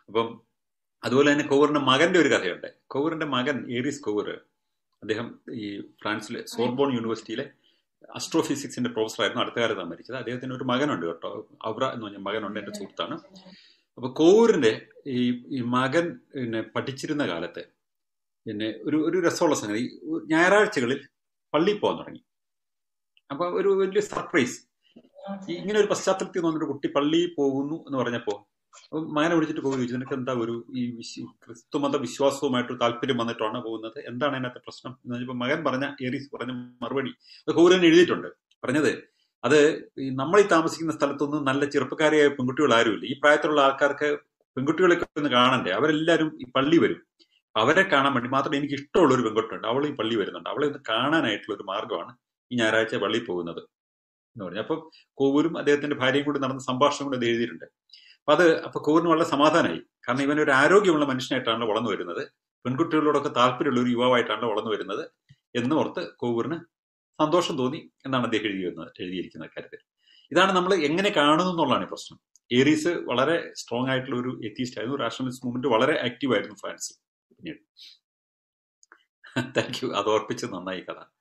അപ്പം അതുപോലെ തന്നെ കോവറിന്റെ മകന്റെ ഒരു കഥയുണ്ട് കോവറിന്റെ മകൻ ഏരീസ് കോവർ അദ്ദേഹം ഈ ഫ്രാൻസിലെ സോർബോൺ യൂണിവേഴ്സിറ്റിയിലെ അസ്ട്രോഫിസിക്സിന്റെ പ്രൊഫസറായിരുന്നു അടുത്ത കാലത്താണ് മരിച്ചത് അദ്ദേഹത്തിന് ഒരു മകനുണ്ട് കേട്ടോ ഔറ എന്ന് പറഞ്ഞ മകനുണ്ട് എന്റെ സുഹൃത്താണ് അപ്പൊ കോവൂരിന്റെ ഈ ഈ മകൻ പിന്നെ പഠിച്ചിരുന്ന കാലത്ത് പിന്നെ ഒരു ഒരു രസമുള്ള സംഗതി ഞായറാഴ്ചകളിൽ പള്ളിയിൽ പോകാൻ തുടങ്ങി അപ്പൊ ഒരു വലിയ സർപ്രൈസ് ഇങ്ങനെ ഒരു പശ്ചാത്തലത്തിൽ വന്നൊരു കുട്ടി പള്ളിയിൽ പോകുന്നു എന്ന് പറഞ്ഞപ്പോ മകനെ വിളിച്ചിട്ട് പോകുന്നു ചോദിച്ചു നിനക്ക് എന്താ ഒരു ഈ ക്രിസ്തുമത വിശ്വാസവുമായിട്ട് താല്പര്യം വന്നിട്ടാണ് പോകുന്നത് എന്താണ് അതിനകത്ത് പ്രശ്നം എന്ന് പറഞ്ഞപ്പോൾ മകൻ പറഞ്ഞ ഏറീസ് പറഞ്ഞ മറുപടി അത് കൗരൻ എഴുതിയിട്ടുണ്ട് പറഞ്ഞത് അത് നമ്മൾ ഈ താമസിക്കുന്ന സ്ഥലത്തൊന്നും നല്ല ചെറുപ്പക്കാരിയായ പെൺകുട്ടികൾ ആരുമില്ല ഈ പ്രായത്തിലുള്ള ആൾക്കാർക്ക് പെൺകുട്ടികളൊക്കെ ഒന്ന് കാണണ്ടേ അവരെല്ലാവരും ഈ പള്ളി വരും അവരെ കാണാൻ വേണ്ടി മാത്രം എനിക്ക് ഇഷ്ടമുള്ള ഒരു പെൺകുട്ടുണ്ട് അവൾ ഈ പള്ളി വരുന്നുണ്ട് അവളെ ഒന്ന് കാണാനായിട്ടുള്ള ഒരു മാർഗമാണ് ഈ ഞായറാഴ്ച പള്ളിയിൽ പോകുന്നത് എന്ന് പറഞ്ഞു അപ്പം കോവൂരും അദ്ദേഹത്തിന്റെ ഭാര്യയും കൂടി നടന്ന സംഭാഷണം കൂടി അത് എഴുതിയിട്ടുണ്ട് അപ്പൊ അത് അപ്പൊ കോവൂരിന് വളരെ സമാധാനമായി കാരണം ഇവൻ ഒരു ആരോഗ്യമുള്ള മനുഷ്യനായിട്ടാണ് വളർന്നു വരുന്നത് പെൺകുട്ടികളോടൊക്കെ താല്പര്യമുള്ള ഒരു യുവാവായിട്ടാണ് വളർന്നു വരുന്നത് എന്ന് ഓർത്ത് കോവൂരിന് സന്തോഷം തോന്നി എന്നാണ് അദ്ദേഹം എഴുതി വരുന്നത് എഴുതിയിരിക്കുന്ന കാര്യത്തിൽ ഇതാണ് നമ്മൾ എങ്ങനെ കാണുന്നു എന്നുള്ളതാണ് പ്രശ്നം ഏറീസ് വളരെ സ്ട്രോങ് ആയിട്ടുള്ള ഒരു എത്തിയിസ്റ്റ് ആയിരുന്നു രാഷണലിസ്റ്റ് മൂവ്മെന്റ് വളരെ ആക്റ്റീവ് ആയിരുന്നു ഫ്രാൻസിൽ പിന്നീട് താങ്ക് യു അത് ഓർപ്പിച്ച് നന്നായി കഥ